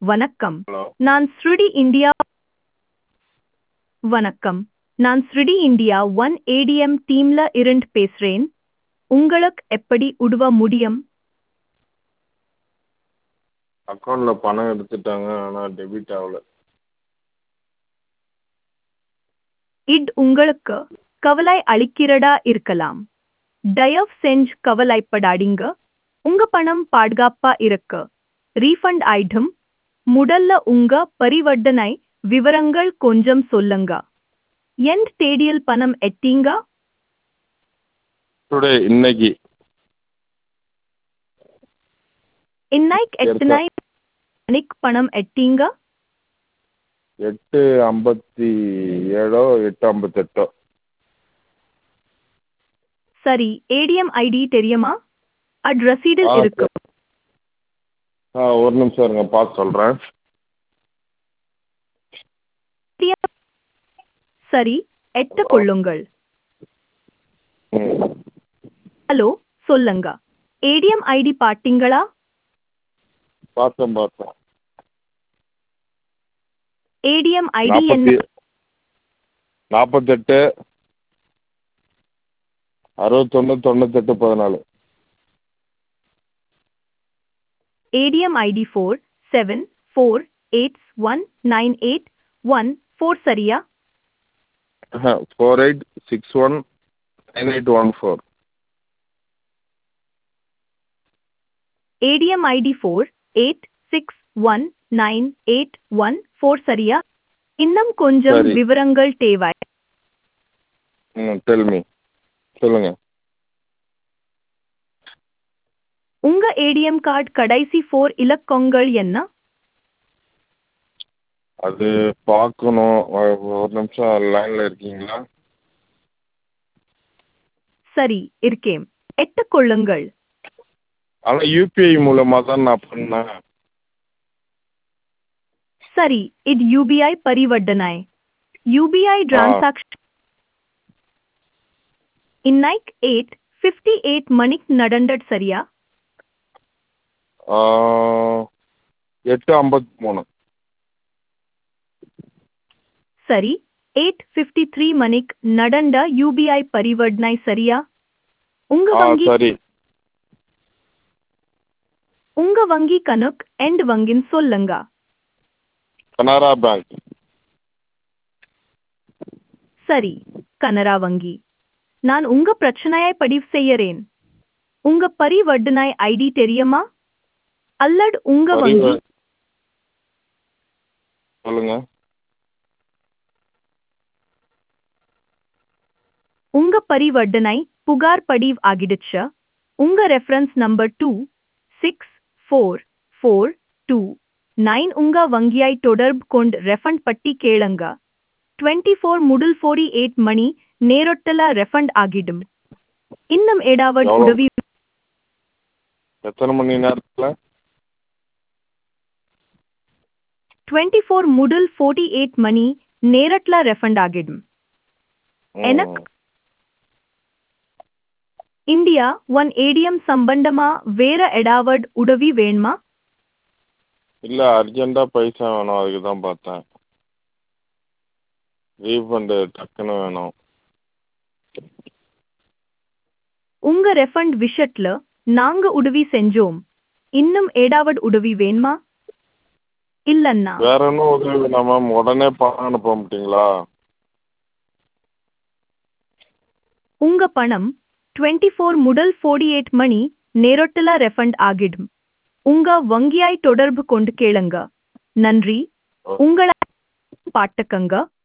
வணக்கம் ஹலோ நான் ஸ்ருடி இந்தியா வணக்கம் நான் ஸ்ருடி இந்தியா ஒன் ஏடிஎம் டீம்ல இருந்து பேசுறேன் உங்களுக்கு எப்படி உதவ முடியும் அக்கௌண்ட்ல பணம் எடுத்துட்டாங்க ஆனால் டெபிட் ஆகல இது உங்களுக்கு கவலை அளிக்கிறதா இருக்கலாம் தயவு செஞ்சு கவலைப்படாதீங்க உங்க பணம் பாதுகாப்பா இருக்கு ரீஃபண்ட் ஆயிடும் முதல்ல உங்க பரிவர்த்தனை விவரங்கள் கொஞ்சம் சொல்லுங்க எந்த தேதியில் பணம் எட்டீங்க டுடே இன்னைக்கு இன்னைக்கு எத்தனை மணிக்கு பணம் எட்டீங்க எட்டு ஐம்பத்தி ஏழோ எட்டு ஐம்பத்தெட்டோ சரி ஏடிஎம் ஐடி தெரியுமா அது ரசீடில் ஆ, இருக்கு ஆ ஒரு நிமிஷம் இருங்க பார்த்து சொல்கிறேன் சரி எட்டு கொள்ளுங்கள் ம் ஹலோ சொல்லுங்க ஏடிஎம் ஐடி பாத்தீங்களா பார்த்தேன் பார்த்தேன் ஏடிஎம் ஐடி என்ன நாற்பத்தி நாற்பத்தெட்டு அறுபத்தொன்று தொண்ணூத்தெட்டு பதினாலு ATM ID four seven four eight one nine eight one four சரியா four eight six one nine eight one four ATM ID four eight six one nine eight one four சரியா இன்னும் கொஞ்சம் சரி. விவரங்கள் தேவை ம் டெல்மி சொல்லுங்கள் உங்க ஏடிஎம் கார்டு கடைசி ஃபோர் இலக்கங்கள் என்ன அது பார்க்கணும் ஒ- ஒரு நிமிஷம் லைனில் இருக்கீங்களா சரி இருக்கேன் எட்டு கொள்ளுங்கள் ஆனால் யூபிஐ மூலமாக தான் நான் பண்ணேன் சரி இது யூபிஐ பரிவர்த்தனை யூபிஐ டிரான்சாக்ஷன் இன்னைக்கு எயிட் ஃபிஃப்டி எயிட் மணிக்கு நடந்தது சரியா ஆ, எட்டு ஐம்பத்தி மூணு சரி எயிட் ஃபிஃப்டி த்ரீ மணிக்கு நடந்த யூபிஐ பரிவர்த்தனை சரியா உங்க ஆ வங்கி சரி உங்க வங்கி கணக்கு எண்ட் வங்கின்னு சொல்லுங்க கனரா பேங்க் சரி கனரா வங்கி நான் உங்க பிரச்சனையை பதிவு செய்யறேன் உங்க பரிவர்த்தனை ஐடி தெரியுமா அல்லது உங்க வங்கி பரிவ- சொல்லுங்க உங்க பரிவர்த்தனை புகார் பதிவு ஆகிடுச்சு உங்க reference number two six four four two nine உங்க வங்கியை தொடர்பு கொண்டு ரெஃபண்ட் பட்டி கேளுங்க டுவெண்ட்டி ஃபோர் முதல் ஃபோர்டி எயிட் மணி நேரத்தில் ரெஃபண்ட் ஆகிடும் இன்னும் ஏதாவது எவ்வளவு? உதவி எத்தனை மணி நேரத்தில் டுவெண்ட்டி ஃபோர் முதல் ஃபோர்ட்டி எயிட் மணி நேரத்தில் ரெஃபண்ட் ஆகிடும் எனக்கு இந்தியா ஒன் ஏடிஎம் சம்பந்தமா வேற ஏதாவது உதவி வேணுமா இல்லை அர்ஜென்ட்டாக பைசா வேணும் அதுக்கு தான் பார்த்தேன் ரீஃபண்டு டக்குன்னு வேணும் உங்க ரெஃபண்ட் விஷயத்துல நாங்க உதவி செஞ்சோம் இன்னும் ஏதாவது உதவி வேணுமா இல்லன்னா வேற ஒன்றும் உதவி வேணாம் மேம் உடனே பணம் அனுப்ப மாட்டீங்களா உங்க பணம் டுவெண்ட்டி ஃபோர் முதல் ஃபோர்டி எயிட் மணி நேரத்துல ரெஃபண்ட் ஆகிடும் உங்க வங்கியாய் தொடர்பு கொண்டு கேளுங்க நன்றி உங்களை பாட்டுக்கங்க